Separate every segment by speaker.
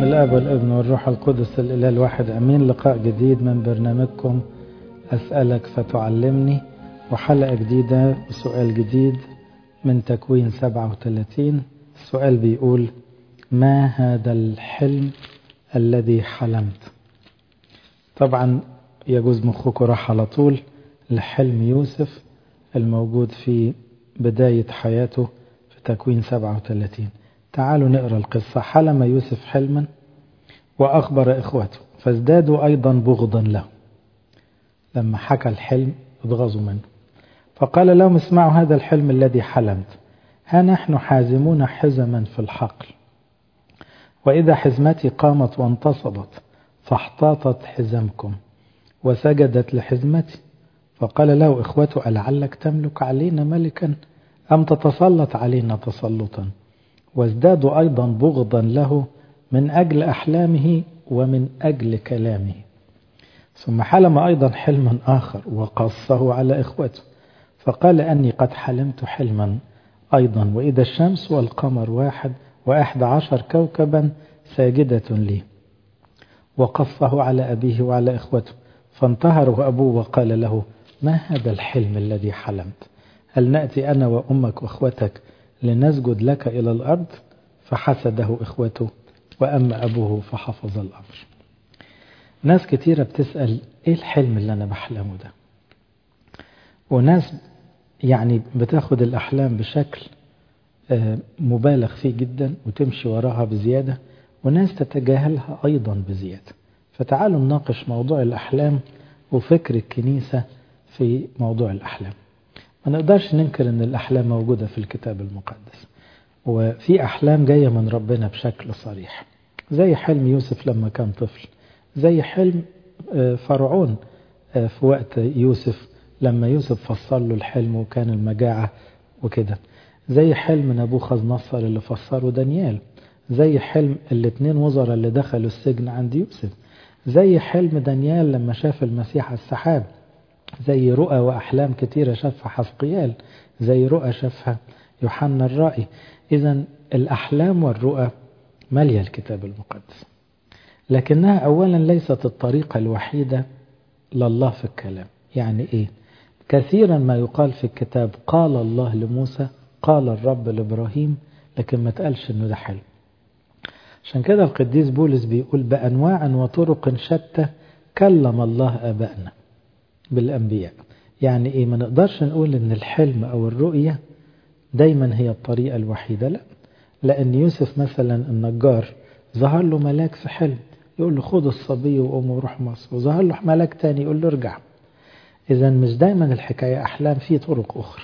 Speaker 1: الاب والابن والروح القدس الاله الواحد امين لقاء جديد من برنامجكم اسالك فتعلمني وحلقه جديده وسؤال جديد من تكوين 37 السؤال بيقول ما هذا الحلم الذي حلمت طبعا يجوز مخكم راح على طول لحلم يوسف الموجود في بداية حياته في تكوين 37 تعالوا نقرأ القصة حلم يوسف حلما وأخبر إخوته فازدادوا أيضا بغضا له لما حكى الحلم اتغاظوا منه فقال لهم اسمعوا هذا الحلم الذي حلمت ها نحن حازمون حزما في الحقل وإذا حزمتي قامت وانتصبت فاحتاطت حزمكم وسجدت لحزمتي فقال له إخوته ألعلك تملك علينا ملكا أم تتسلط علينا تسلطا وازدادوا أيضا بغضا له من أجل أحلامه ومن أجل كلامه ثم حلم أيضا حلما آخر وقصه على إخوته فقال أني قد حلمت حلما أيضا وإذا الشمس والقمر واحد وأحد عشر كوكبا ساجدة لي وقصه على أبيه وعلى إخوته فانتهره أبوه وقال له ما هذا الحلم الذي حلمت هل نأتي أنا وأمك وأخوتك لنسجد لك إلى الأرض فحسده إخوته وأما أبوه فحفظ الأمر ناس كتيرة بتسأل إيه الحلم اللي أنا بحلمه ده وناس يعني بتاخد الأحلام بشكل مبالغ فيه جدا وتمشي وراها بزيادة وناس تتجاهلها أيضا بزيادة فتعالوا نناقش موضوع الأحلام وفكر الكنيسة في موضوع الأحلام ما نقدرش ننكر أن الأحلام موجودة في الكتاب المقدس وفي أحلام جاية من ربنا بشكل صريح زي حلم يوسف لما كان طفل زي حلم فرعون في وقت يوسف لما يوسف فسر له الحلم وكان المجاعة وكده زي حلم نبوخذ نصر اللي فسره دانيال زي حلم الاثنين وزراء اللي دخلوا السجن عند يوسف زي حلم دانيال لما شاف المسيح على السحاب زي رؤى وأحلام كتيرة شافها حسقيال زي رؤى شافها يوحنا الرائي إذا الأحلام والرؤى مالية الكتاب المقدس لكنها أولا ليست الطريقة الوحيدة لله في الكلام يعني إيه كثيرا ما يقال في الكتاب قال الله لموسى قال الرب لإبراهيم لكن ما تقالش إنه ده حلم عشان كده القديس بولس بيقول بأنواع وطرق شتى كلم الله آبائنا بالأنبياء يعني إيه ما نقدرش نقول إن الحلم أو الرؤية دايما هي الطريقة الوحيدة لا لأن يوسف مثلا النجار ظهر له ملاك في حلم يقول له خد الصبي وقوم وروح مصر وظهر له ملاك تاني يقول له ارجع إذا مش دايما الحكاية أحلام في طرق أخرى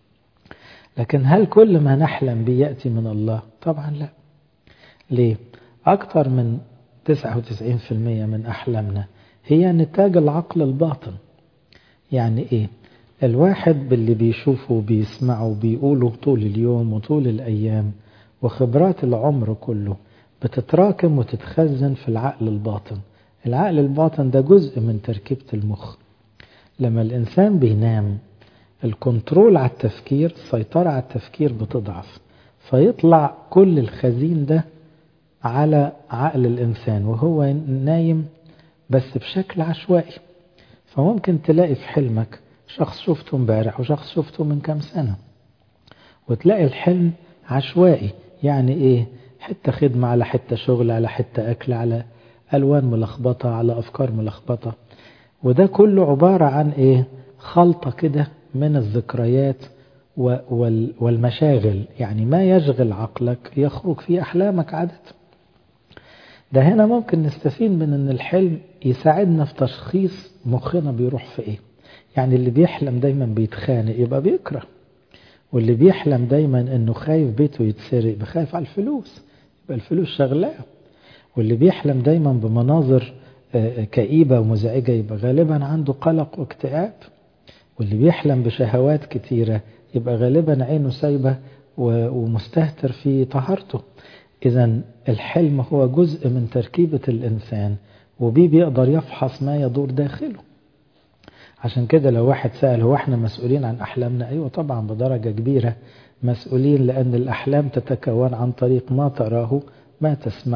Speaker 1: لكن هل كل ما نحلم به يأتي من الله طبعا لا ليه أكثر من 99% من أحلامنا هي نتاج العقل الباطن يعني إيه الواحد باللي بيشوفه وبيسمعه وبيقوله طول اليوم وطول الأيام وخبرات العمر كله بتتراكم وتتخزن في العقل الباطن العقل الباطن ده جزء من تركيبة المخ لما الإنسان بينام الكنترول على التفكير السيطرة على التفكير بتضعف فيطلع كل الخزين ده على عقل الإنسان وهو نايم بس بشكل عشوائي فممكن تلاقي في حلمك شخص شفته امبارح وشخص شفته من كام سنة وتلاقي الحلم عشوائي يعني ايه حتة خدمة على حتة شغل على حتة أكل على ألوان ملخبطة على أفكار ملخبطة وده كله عبارة عن ايه خلطة كده من الذكريات والمشاغل يعني ما يشغل عقلك يخرج في أحلامك عادة ده هنا ممكن نستفيد من ان الحلم يساعدنا في تشخيص مخنا بيروح في ايه يعني اللي بيحلم دايما بيتخانق يبقى بيكره واللي بيحلم دايما انه خايف بيته يتسرق بخايف على الفلوس يبقى الفلوس شغلاه واللي بيحلم دايما بمناظر كئيبة ومزعجة يبقى غالبا عنده قلق واكتئاب واللي بيحلم بشهوات كتيرة يبقى غالبا عينه سايبة ومستهتر في طهارته إذا الحلم هو جزء من تركيبة الإنسان وبيه بيقدر يفحص ما يدور داخله عشان كده لو واحد سأل هو احنا مسؤولين عن أحلامنا أيوة طبعا بدرجة كبيرة مسؤولين لأن الأحلام تتكون عن طريق ما تراه ما تسمعه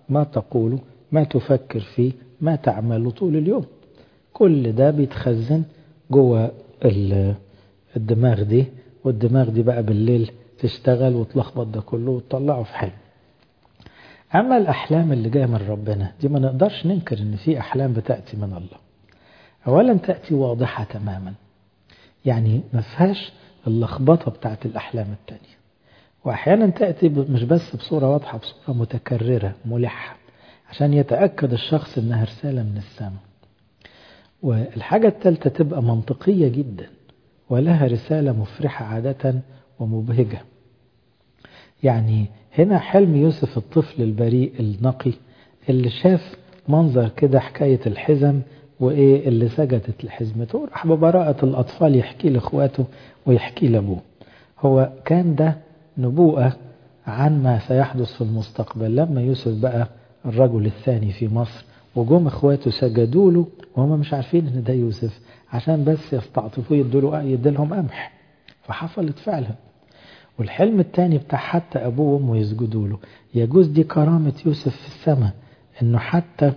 Speaker 1: ما تقوله ما تفكر فيه ما تعمله طول اليوم كل ده بيتخزن جوه الدماغ دي والدماغ دي بقى بالليل تشتغل وتلخبط ده كله وتطلعه في حلم أما الأحلام اللي جاية من ربنا دي ما نقدرش ننكر إن في أحلام بتأتي من الله أولا تأتي واضحة تماما يعني ما فيهاش اللخبطة بتاعت الأحلام التانية وأحيانا تأتي مش بس بصورة واضحة بصورة متكررة ملحة عشان يتأكد الشخص إنها رسالة من السماء والحاجة الثالثة تبقى منطقية جدا ولها رسالة مفرحة عادة ومبهجة يعني هنا حلم يوسف الطفل البريء النقي اللي شاف منظر كده حكاية الحزم وإيه اللي سجدت لحزمته راح ببراءة الأطفال يحكي لإخواته ويحكي لأبوه هو كان ده نبوءة عن ما سيحدث في المستقبل لما يوسف بقى الرجل الثاني في مصر وجم اخواته سجدوا له وهم مش عارفين ان ده يوسف عشان بس يستعطفوه يدوا يديلهم قمح فحصلت فعلا والحلم الثاني بتاع حتى ابوه وامه يسجدوا له يجوز دي كرامة يوسف في السماء انه حتى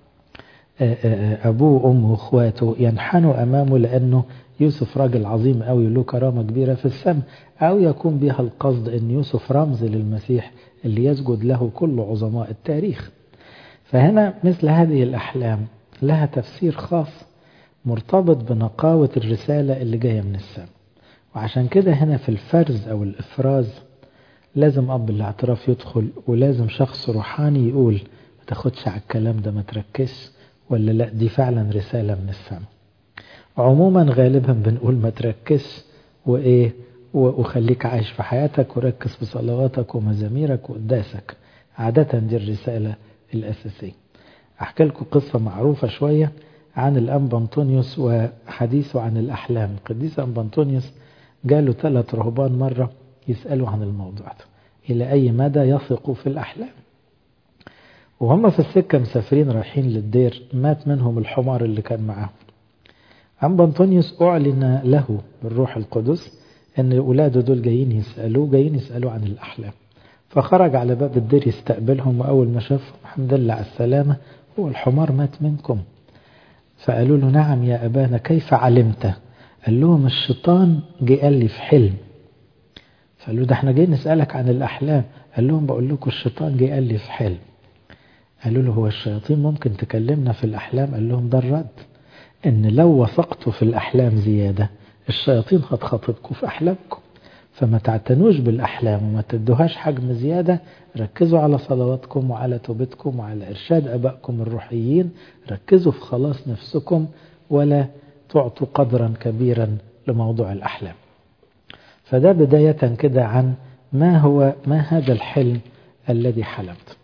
Speaker 1: ابوه وامه واخواته ينحنوا امامه لانه يوسف راجل عظيم قوي له كرامة كبيرة في السماء او يكون بها القصد ان يوسف رمز للمسيح اللي يسجد له كل عظماء التاريخ فهنا مثل هذه الأحلام لها تفسير خاص مرتبط بنقاوة الرسالة اللي جاية من السماء وعشان كده هنا في الفرز أو الإفراز لازم أب الاعتراف يدخل ولازم شخص روحاني يقول ما تاخدش على الكلام ده ما تركزش ولا لا دي فعلا رسالة من السماء عموما غالبا بنقول ما تركزش وإيه وخليك عايش في حياتك وركز في صلواتك ومزاميرك وقداسك عادة دي الرسالة الأساسية أحكي لكم قصة معروفة شوية عن الأنبا أنطونيوس وحديثه عن الأحلام القديس أنبا أنطونيوس جاله ثلاث رهبان مرة يسألوا عن الموضوع ده إلى أي مدى يثقوا في الأحلام وهم في السكة مسافرين رايحين للدير مات منهم الحمار اللي كان معاهم أنبا أنطونيوس أعلن له بالروح القدس أن أولاده دول جايين يسألوه جايين يسألوه عن الأحلام فخرج على باب الدير يستقبلهم وأول ما شافهم الحمد لله على السلامة هو الحمار مات منكم فقالوا له نعم يا أبانا كيف علمت قال لهم الشيطان جه قال لي في حلم فقالوا ده احنا جايين نسألك عن الأحلام قال لهم بقول لكم الشيطان جه قال لي في حلم قالوا له هو الشياطين ممكن تكلمنا في الأحلام قال لهم ده الرد إن لو وثقتوا في الأحلام زيادة الشياطين هتخاطبكم في أحلامكم فما تعتنوش بالأحلام وما تدوهاش حجم زيادة ركزوا على صلواتكم وعلى توبتكم وعلى إرشاد أبائكم الروحيين ركزوا في خلاص نفسكم ولا تعطوا قدرا كبيرا لموضوع الأحلام فده بداية كده عن ما هو ما هذا الحلم الذي حلمت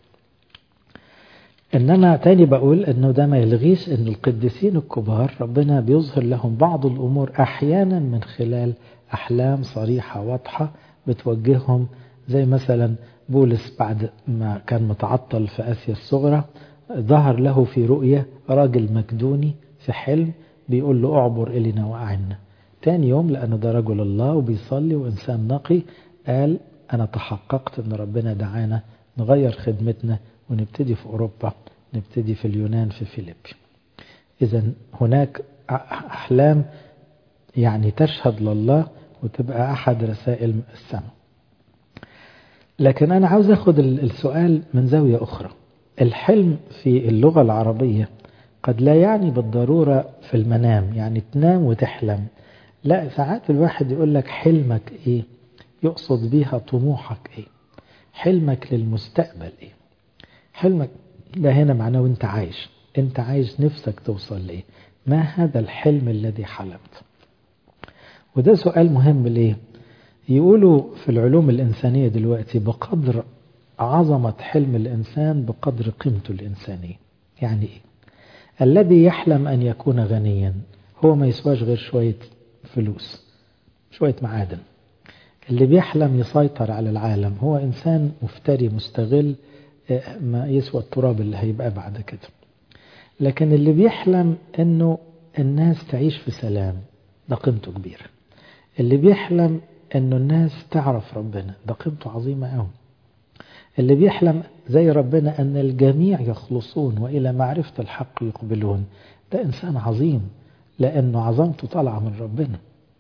Speaker 1: إنما تاني بقول إنه ده ما يلغيش إن القديسين الكبار ربنا بيظهر لهم بعض الأمور أحيانا من خلال أحلام صريحة واضحة بتوجههم زي مثلا بولس بعد ما كان متعطل في آسيا الصغرى ظهر له في رؤية راجل مكدوني في حلم بيقول له اعبر إلينا وأعنا تاني يوم لأن ده رجل الله وبيصلي وإنسان نقي قال أنا تحققت أن ربنا دعانا نغير خدمتنا ونبتدي في أوروبا نبتدي في اليونان في فيليبي إذا هناك أحلام يعني تشهد لله وتبقى أحد رسائل السماء لكن أنا عاوز أخذ السؤال من زاوية أخرى الحلم في اللغة العربية قد لا يعني بالضرورة في المنام يعني تنام وتحلم لا ساعات الواحد يقول لك حلمك إيه يقصد بيها طموحك إيه حلمك للمستقبل إيه حلمك ده هنا معناه وانت عايش انت عايش نفسك توصل لإيه ما هذا الحلم الذي حلمت وده سؤال مهم ليه يقولوا في العلوم الإنسانية دلوقتي بقدر عظمة حلم الإنسان بقدر قيمته الإنسانية يعني إيه الذي يحلم أن يكون غنيا هو ما يسواش غير شوية فلوس شوية معادن اللي بيحلم يسيطر على العالم هو إنسان مفتري مستغل ما يسوى التراب اللي هيبقى بعد كده لكن اللي بيحلم أنه الناس تعيش في سلام ده قيمته كبيرة اللي بيحلم أنه الناس تعرف ربنا ده قيمته عظيمة قوي اللي بيحلم زي ربنا أن الجميع يخلصون وإلى معرفة الحق يقبلون ده إنسان عظيم لأنه عظمته طالعة من ربنا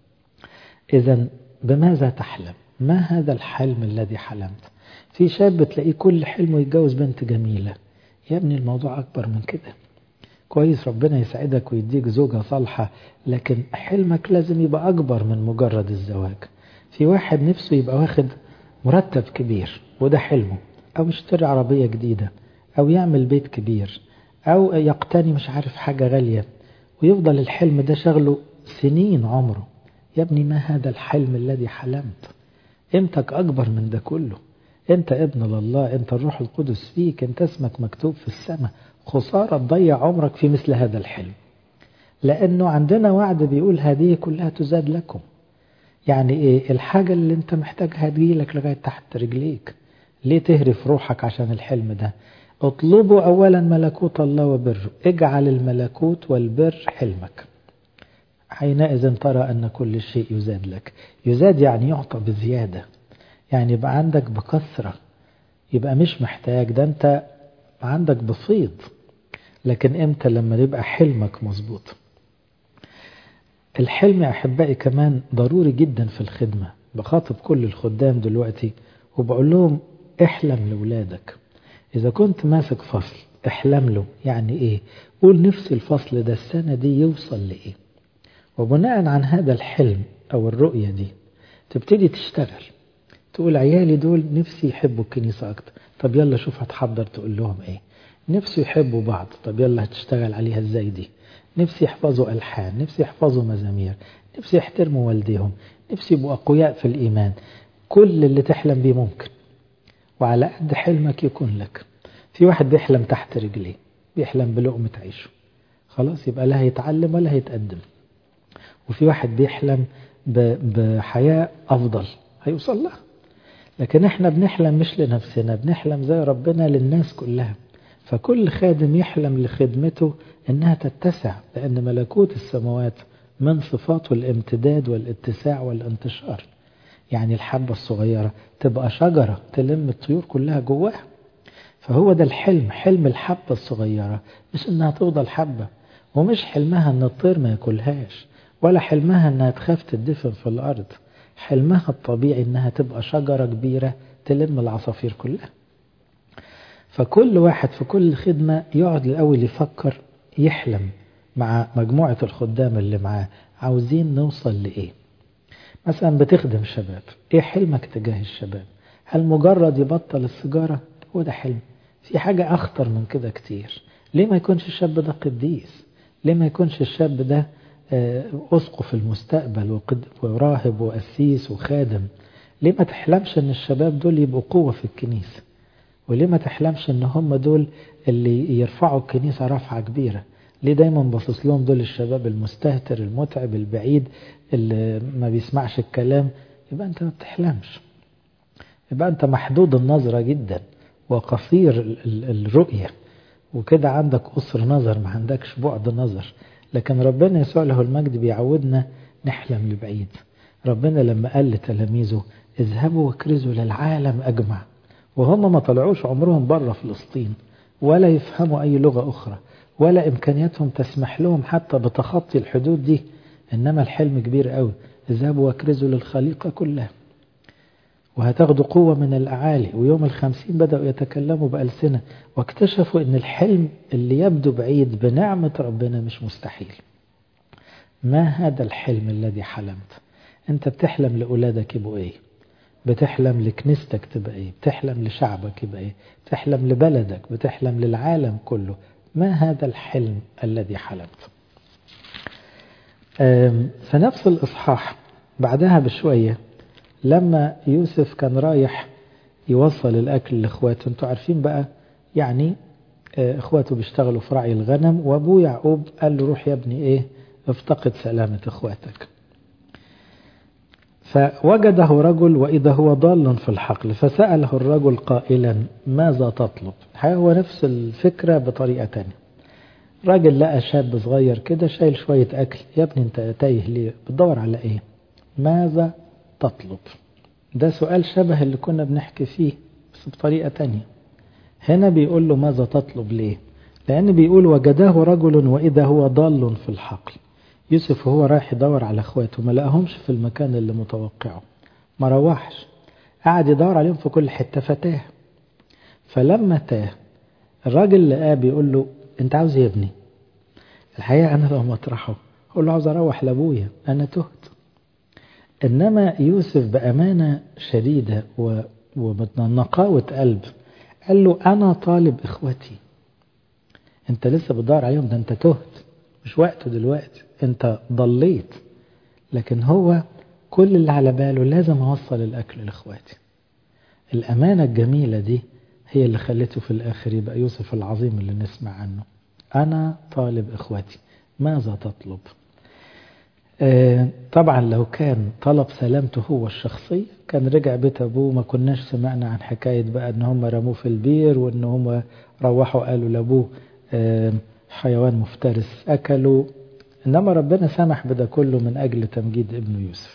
Speaker 1: إذا بماذا تحلم ما هذا الحلم الذي حلمت في شاب تلاقيه كل حلمه يتجوز بنت جميلة يا ابني الموضوع أكبر من كده كويس ربنا يسعدك ويديك زوجة صالحة لكن حلمك لازم يبقى أكبر من مجرد الزواج في واحد نفسه يبقى واخد مرتب كبير وده حلمه أو يشتري عربية جديدة أو يعمل بيت كبير أو يقتني مش عارف حاجة غالية ويفضل الحلم ده شغله سنين عمره يا ابني ما هذا الحلم الذي حلمت قيمتك أكبر من ده كله أنت ابن لله أنت الروح القدس فيك أنت اسمك مكتوب في السماء خسارة تضيع عمرك في مثل هذا الحلم لأنه عندنا وعد بيقول هذه كلها تزاد لكم يعني إيه الحاجة اللي أنت محتاجها تجيلك لغاية تحت رجليك ليه تهرف روحك عشان الحلم ده اطلبوا أولا ملكوت الله وبره اجعل الملكوت والبر حلمك حينئذ ترى أن كل شيء يزاد لك يزاد يعني يعطى بزيادة يعني يبقى عندك بكثرة يبقى مش محتاج ده أنت عندك بسيط لكن امتى لما يبقى حلمك مظبوط الحلم يا أحبائي كمان ضروري جدا في الخدمة بخاطب كل الخدام دلوقتي وبقول لهم احلم لولادك إذا كنت ماسك فصل احلم له يعني إيه قول نفسي الفصل ده السنة دي يوصل لإيه وبناء عن هذا الحلم أو الرؤية دي تبتدي تشتغل تقول عيالي دول نفسي يحبوا الكنيسة أكتر طب يلا شوف هتحضر تقول لهم إيه نفسي يحبوا بعض طب يلا هتشتغل عليها إزاي دي نفسي يحفظوا ألحان نفسي يحفظوا مزامير نفسي يحترموا والديهم نفسي يبقوا أقوياء في الإيمان كل اللي تحلم بيه ممكن وعلى قد حلمك يكون لك في واحد بيحلم تحت رجليه بيحلم بلقمة عيشه خلاص يبقى لا هيتعلم ولا هيتقدم وفي واحد بيحلم بحياة أفضل هيوصل لها لكن احنا بنحلم مش لنفسنا بنحلم زي ربنا للناس كلها فكل خادم يحلم لخدمته انها تتسع لان ملكوت السماوات من صفاته الامتداد والاتساع والانتشار يعني الحبة الصغيرة تبقى شجرة تلم الطيور كلها جواها فهو ده الحلم حلم الحبة الصغيرة مش انها تفضل حبة ومش حلمها ان الطير ما ياكلهاش ولا حلمها انها تخاف تدفن في الارض حلمها الطبيعي انها تبقى شجرة كبيرة تلم العصافير كلها فكل واحد في كل خدمة يقعد الأول يفكر يحلم مع مجموعة الخدام اللي معاه عاوزين نوصل لإيه مثلا بتخدم شباب إيه حلمك تجاه الشباب هل مجرد يبطل السيجارة هو ده حلم في حاجة أخطر من كده كتير ليه ما يكونش الشاب ده قديس ليه ما يكونش الشاب ده أسقف المستقبل وراهب وأسيس وخادم ليه ما تحلمش ان الشباب دول يبقوا قوة في الكنيسة وليه ما تحلمش ان هم دول اللي يرفعوا الكنيسة رفعة كبيرة ليه دايما باصص لهم دول الشباب المستهتر المتعب البعيد اللي ما بيسمعش الكلام يبقى انت ما بتحلمش يبقى انت محدود النظرة جدا وقصير الرؤية وكده عندك قصر نظر ما عندكش بعد نظر لكن ربنا يسوع له المجد بيعودنا نحلم لبعيد ربنا لما قال لتلاميذه اذهبوا واكرزوا للعالم أجمع وهم ما طلعوش عمرهم بره فلسطين ولا يفهموا أي لغة أخرى ولا إمكانياتهم تسمح لهم حتى بتخطي الحدود دي إنما الحلم كبير قوي اذهبوا واكرزوا للخليقة كلها وهتاخدوا قوة من الأعالي ويوم الخمسين بدأوا يتكلموا بألسنة واكتشفوا أن الحلم اللي يبدو بعيد بنعمة ربنا مش مستحيل ما هذا الحلم الذي حلمت أنت بتحلم لأولادك يبقوا إيه بتحلم لكنيستك تبقى إيه بتحلم لشعبك يبقى إيه بتحلم لبلدك بتحلم للعالم كله ما هذا الحلم الذي حلمت في نفس الإصحاح بعدها بشوية لما يوسف كان رايح يوصل الأكل لإخواته انتوا عارفين بقى يعني إخواته بيشتغلوا في رعي الغنم وأبوه يعقوب قال له روح يا ابني إيه افتقد سلامة إخواتك فوجده رجل وإذا هو ضال في الحقل فسأله الرجل قائلا ماذا تطلب هو نفس الفكرة بطريقة تانية راجل لقى شاب صغير كده شايل شوية أكل يا ابني انت تايه ليه بتدور على ايه ماذا تطلب ده سؤال شبه اللي كنا بنحكي فيه بس بطريقة تانية هنا بيقول له ماذا تطلب ليه لأن بيقول وجداه رجل وإذا هو ضال في الحقل يوسف هو رايح يدور على اخواته ما لقاهمش في المكان اللي متوقعه ما روحش قعد يدور عليهم في كل حتة فتاه فلما تاه الراجل لقاه بيقول له انت عاوز ايه يا ابني الحقيقة انا لو مطرحه اقول له عاوز اروح لابويا انا تهت انما يوسف بامانة شديدة وبنقاوة قلب قال له انا طالب اخوتي انت لسه بتدور عليهم ده انت تهت مش وقته دلوقتي انت ضليت لكن هو كل اللي على باله لازم اوصل الاكل لاخواتي الامانة الجميلة دي هي اللي خلته في الاخر يبقى يوسف العظيم اللي نسمع عنه انا طالب اخواتي ماذا تطلب آه طبعا لو كان طلب سلامته هو الشخصي كان رجع بيت ابوه ما كناش سمعنا عن حكاية بقى ان هم رموه في البير وان هم روحوا قالوا لابوه آه حيوان مفترس اكلوا إنما ربنا سمح بده كله من أجل تمجيد ابنه يوسف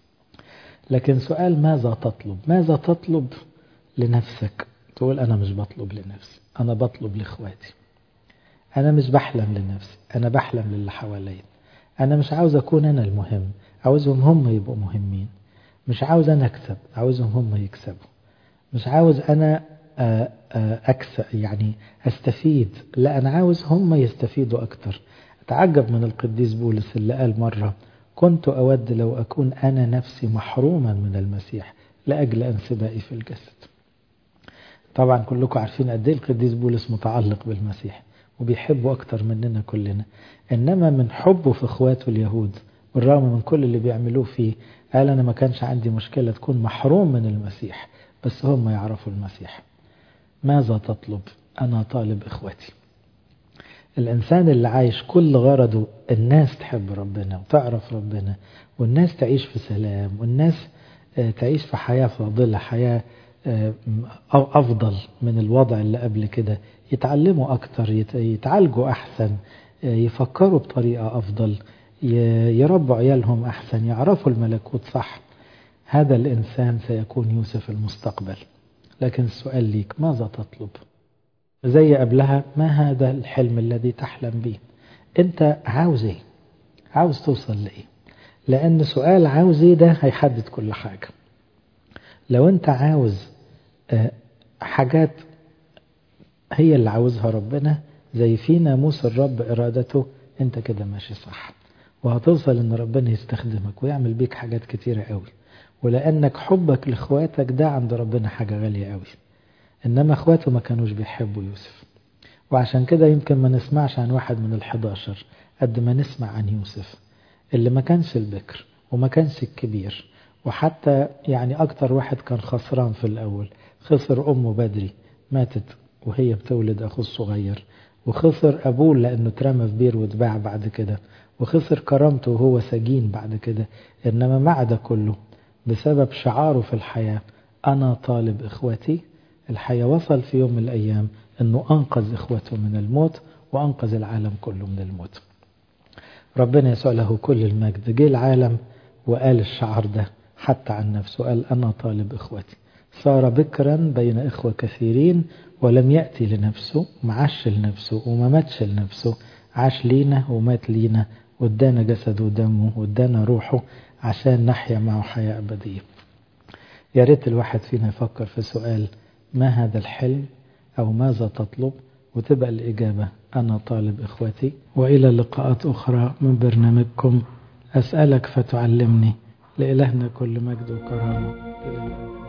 Speaker 1: لكن سؤال ماذا تطلب ماذا تطلب لنفسك تقول أنا مش بطلب لنفسي أنا بطلب لإخواتي أنا مش بحلم لنفسي أنا بحلم للي حواليا أنا مش عاوز أكون أنا المهم عاوزهم هم يبقوا مهمين مش عاوز أنا أكسب عاوزهم هم يكسبوا مش عاوز أنا أكسب يعني أستفيد لا أنا عاوز هم يستفيدوا أكتر تعجب من القديس بولس اللي قال مرة كنت أود لو أكون أنا نفسي محروما من المسيح لأجل انسبائي في الجسد طبعا كلكم عارفين قد ايه القديس بولس متعلق بالمسيح وبيحبه أكتر مننا كلنا إنما من حبه في إخواته اليهود بالرغم من كل اللي بيعملوه فيه قال أنا ما كانش عندي مشكلة تكون محروم من المسيح بس هم يعرفوا المسيح ماذا تطلب أنا طالب إخوتي الإنسان اللي عايش كل غرضه الناس تحب ربنا وتعرف ربنا والناس تعيش في سلام والناس تعيش في حياة فاضلة حياة أو أفضل من الوضع اللي قبل كده يتعلموا أكتر يتعالجوا أحسن يفكروا بطريقة أفضل يربوا عيالهم أحسن يعرفوا الملكوت صح هذا الإنسان سيكون يوسف المستقبل لكن السؤال ليك ماذا تطلب زي قبلها ما هذا الحلم الذي تحلم به انت عاوز ايه عاوز توصل لايه لان سؤال عاوز ايه ده هيحدد كل حاجة لو انت عاوز حاجات هي اللي عاوزها ربنا زي في ناموس الرب ارادته انت كده ماشي صح وهتوصل ان ربنا يستخدمك ويعمل بيك حاجات كتيرة قوي ولانك حبك لاخواتك ده عند ربنا حاجة غالية قوي إنما أخواته ما كانوش بيحبوا يوسف وعشان كده يمكن ما نسمعش عن واحد من الحداشر قد ما نسمع عن يوسف اللي ما كانش البكر وما كانش الكبير وحتى يعني أكتر واحد كان خسران في الأول خسر أمه بدري ماتت وهي بتولد أخوه الصغير وخسر أبوه لأنه اترمى في بير واتباع بعد كده وخسر كرامته وهو سجين بعد كده إنما مع ده كله بسبب شعاره في الحياة أنا طالب إخوتي الحياة وصل في يوم من الأيام أنه أنقذ إخوته من الموت وأنقذ العالم كله من الموت ربنا يسوع له كل المجد جه العالم وقال الشعار ده حتى عن نفسه قال أنا طالب إخوتي صار بكرا بين إخوة كثيرين ولم يأتي لنفسه معاش لنفسه وما ماتش لنفسه عاش لينا ومات لينا وادانا جسده ودمه وادانا روحه عشان نحيا معه حياة أبدية يا ريت الواحد فينا يفكر في سؤال ما هذا الحلم أو ماذا تطلب وتبقى الإجابة أنا طالب إخوتي وإلى لقاءات أخرى من برنامجكم أسألك فتعلمني لإلهنا كل مجد وكرامة إلى الأبد